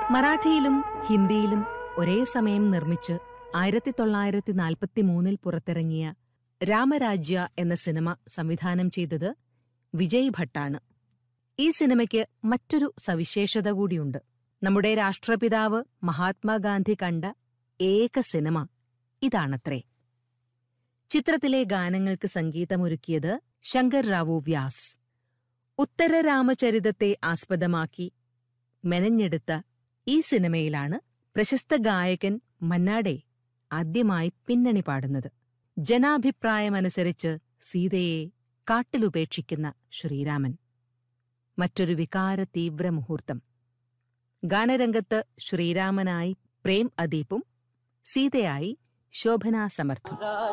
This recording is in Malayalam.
മറാഠിയിലും ഹിന്ദിയിലും ഒരേ സമയം നിർമ്മിച്ച് ആയിരത്തി തൊള്ളായിരത്തി നാൽപ്പത്തി മൂന്നിൽ പുറത്തിറങ്ങിയ രാമരാജ്യ എന്ന സിനിമ സംവിധാനം ചെയ്തത് വിജയ് ഭട്ടാണ് ഈ സിനിമയ്ക്ക് മറ്റൊരു സവിശേഷത കൂടിയുണ്ട് നമ്മുടെ രാഷ്ട്രപിതാവ് മഹാത്മാഗാന്ധി കണ്ട ഏക സിനിമ ഇതാണത്രേ ചിത്രത്തിലെ ഗാനങ്ങൾക്ക് സംഗീതമൊരുക്കിയത് ശങ്കർ റാവു വ്യാസ് ഉത്തര രാമചരിതത്തെ ആസ്പദമാക്കി മെനഞ്ഞെടുത്ത ഈ സിനിമയിലാണ് പ്രശസ്ത ഗായകൻ മന്നാടെ ആദ്യമായി പിന്നണി പാടുന്നത് ജനാഭിപ്രായമനുസരിച്ച് സീതയെ കാട്ടിലുപേക്ഷിക്കുന്ന ശ്രീരാമൻ മറ്റൊരു വികാര തീവ്ര മുഹൂർത്തം ഗാനരംഗത്ത് ശ്രീരാമനായി പ്രേം അദീപും സീതയായി ശോഭന സമർത്ഥും